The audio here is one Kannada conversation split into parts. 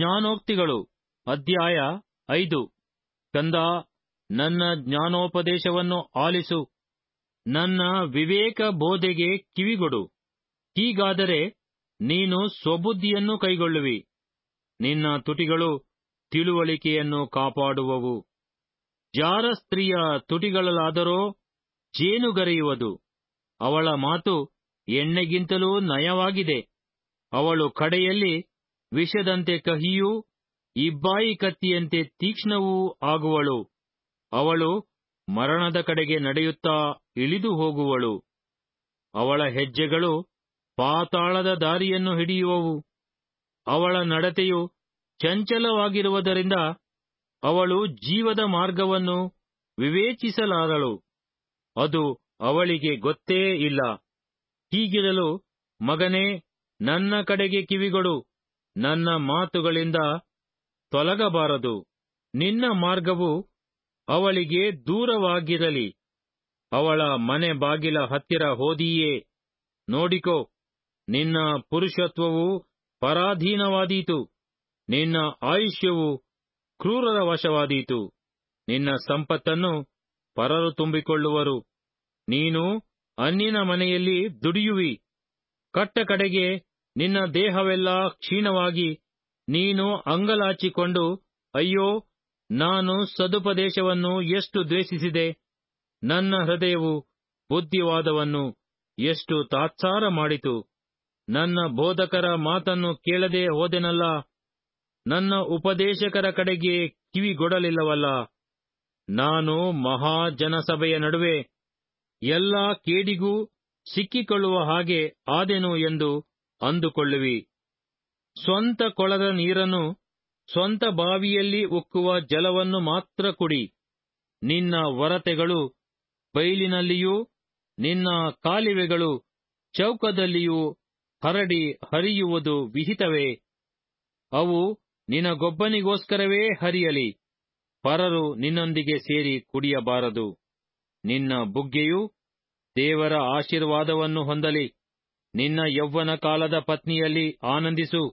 ಜ್ಞಾನೋಕ್ತಿಗಳು ಅಧ್ಯಾಯ ಐದು ಕಂದ ನನ್ನ ಜ್ಞಾನೋಪದೇಶವನ್ನು ಆಲಿಸು ನನ್ನ ವಿವೇಕ ಬೋಧೆಗೆ ಕಿವಿಗೊಡು ಹೀಗಾದರೆ ನೀನು ಸ್ವಬುದ್ಧಿಯನ್ನು ಕೈಗೊಳ್ಳುವಿ ನಿನ್ನ ತುಟಿಗಳು ತಿಳುವಳಿಕೆಯನ್ನು ಕಾಪಾಡುವವು ಜಾರ ಸ್ತ್ರೀಯ ತುಟಿಗಳಲ್ಲಾದರೋ ಜೇನುಗರೆಯುವುದು ಅವಳ ಮಾತು ಎಣ್ಣೆಗಿಂತಲೂ ನಯವಾಗಿದೆ ಅವಳು ಕಡೆಯಲ್ಲಿ ವಿಷದಂತೆ ಕಹಿಯೂ ಇಬ್ಬಾಯಿ ಕತ್ತಿಯಂತೆ ತೀಕ್ಷ್ಣವೂ ಆಗುವಳು ಅವಳು ಮರಣದ ಕಡೆಗೆ ನಡೆಯುತ್ತಾ ಇಳಿದು ಹೋಗುವಳು ಅವಳ ಹೆಜ್ಜೆಗಳು ಪಾತಾಳದ ದಾರಿಯನ್ನು ಹಿಡಿಯುವವು ಅವಳ ನಡತೆಯು ಚಂಚಲವಾಗಿರುವುದರಿಂದ ಅವಳು ಜೀವದ ಮಾರ್ಗವನ್ನು ವಿವೇಚಿಸಲಾರಳು ಅದು ಅವಳಿಗೆ ಗೊತ್ತೇ ಇಲ್ಲ ಹೀಗಿರಲು ಮಗನೇ ನನ್ನ ಕಡೆಗೆ ಕಿವಿಗೊಡು ನನ್ನ ಮಾತುಗಳಿಂದ ತೊಲಗಬಾರದು ನಿನ್ನ ಮಾರ್ಗವು ಅವಳಿಗೆ ದೂರವಾಗಿರಲಿ ಅವಳ ಮನೆ ಬಾಗಿಲ ಹತ್ತಿರ ಹೋದಿಯೇ ನೋಡಿಕೋ ನಿನ್ನ ಪುರುಷತ್ವವು ಪರಾಧೀನವಾದೀತು ನಿನ್ನ ಆಯುಷ್ಯವು ಕ್ರೂರರ ವಶವಾದೀತು ನಿನ್ನ ಸಂಪತ್ತನ್ನು ಪರರು ತುಂಬಿಕೊಳ್ಳುವರು ನೀನು ಅನ್ಯನ ಮನೆಯಲ್ಲಿ ದುಡಿಯುವಿ ಕಟ್ಟ ಕಡೆಗೆ ನಿನ್ನ ದೇಹವೆಲ್ಲ ಕ್ಷೀಣವಾಗಿ ನೀನು ಅಂಗಲಾಚಿಕೊಂಡು ಅಯ್ಯೋ ನಾನು ಸದುಪದೇಶವನ್ನು ಎಷ್ಟು ದ್ವೇಷಿಸಿದೆ ನನ್ನ ಹೃದಯವು ಬುದ್ಧಿವಾದವನ್ನು ಎಷ್ಟು ತಾತ್ಸಾರ ಮಾಡಿತು ನನ್ನ ಬೋಧಕರ ಮಾತನ್ನು ಕೇಳದೆ ಹೋದೆನಲ್ಲ ನನ್ನ ಉಪದೇಶಕರ ಕಡೆಗೆ ಕಿವಿಗೊಡಲಿಲ್ಲವಲ್ಲ ನಾನು ಮಹಾಜನಸಭೆಯ ನಡುವೆ ಎಲ್ಲಾ ಕೇಡಿಗೂ ಸಿಕ್ಕಿಕೊಳ್ಳುವ ಹಾಗೆ ಆದೆನು ಎಂದು ಅಂದುಕೊಳ್ಳುವಿ ಸ್ವಂತ ಕೊಳದ ನೀರನ್ನು ಸ್ವಂತ ಬಾವಿಯಲ್ಲಿ ಉಕ್ಕುವ ಜಲವನ್ನು ಮಾತ್ರ ಕುಡಿ ನಿನ್ನ ವರತೆಗಳು ಬೈಲಿನಲ್ಲಿಯೂ ನಿನ್ನ ಕಾಲುವೆಗಳು ಚೌಕದಲ್ಲಿಯೂ ಹರಡಿ ಹರಿಯುವುದು ವಿಹಿತವೇ ಅವು ನಿನಗೊಬ್ಬನಿಗೋಸ್ಕರವೇ ಹರಿಯಲಿ ಪರರು ನಿನ್ನೊಂದಿಗೆ ಸೇರಿ ಕುಡಿಯಬಾರದು ನಿನ್ನ ಬುಗ್ಗೆಯು ದೇವರ ಆಶೀರ್ವಾದವನ್ನು ಹೊಂದಲಿ ನಿನ್ನ ಯೌವನ ಕಾಲದ ಪತ್ನಿಯಲ್ಲಿ ಆನಂದಿಸು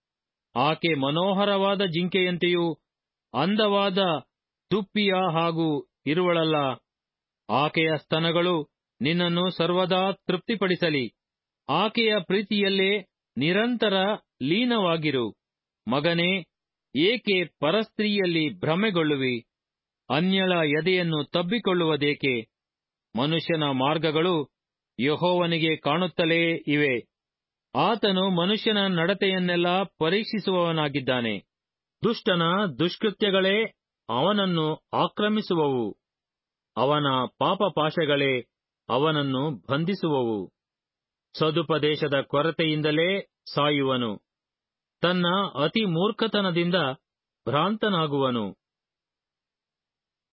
ಆಕೆ ಮನೋಹರವಾದ ಜಿಂಕೆಯಂತೆಯೂ ಅಂದವಾದ ತುಪ್ಪಿಯ ಹಾಗೂ ಇರುವಳಲ್ಲ ಆಕೆಯ ಸ್ತನಗಳು ನಿನ್ನನ್ನು ಸರ್ವದಾ ತೃಪ್ತಿಪಡಿಸಲಿ ಆಕೆಯ ಪ್ರೀತಿಯಲ್ಲೇ ನಿರಂತರ ಲೀನವಾಗಿರು ಮಗನೇ ಏಕೆ ಪರಸ್ತ್ರೀಯಲ್ಲಿ ಭ್ರಮೆಗೊಳ್ಳುವಿ ಅನ್ಯಳ ಎದೆಯನ್ನು ತಬ್ಬಿಕೊಳ್ಳುವುದೇಕೆ ಮನುಷ್ಯನ ಮಾರ್ಗಗಳು ಯಹೋವನಿಗೆ ಕಾಣುತ್ತಲೇ ಇವೆ ಆತನು ಮನುಷ್ಯನ ನಡತೆಯನ್ನೆಲ್ಲ ಪರೀಕ್ಷಿಸುವವನಾಗಿದ್ದಾನೆ ದುಷ್ಟನ ದುಷ್ಕೃತ್ಯಗಳೇ ಅವನನ್ನು ಆಕ್ರಮಿಸುವವು ಅವನ ಪಾಪಪಾಶಗಳೇ ಅವನನ್ನು ಬಂಧಿಸುವವು ಸದುಪದೇಶದ ಕೊರತೆಯಿಂದಲೇ ಸಾಯುವನು ತನ್ನ ಅತಿ ಮೂರ್ಖತನದಿಂದ ಭ್ರಾಂತನಾಗುವನು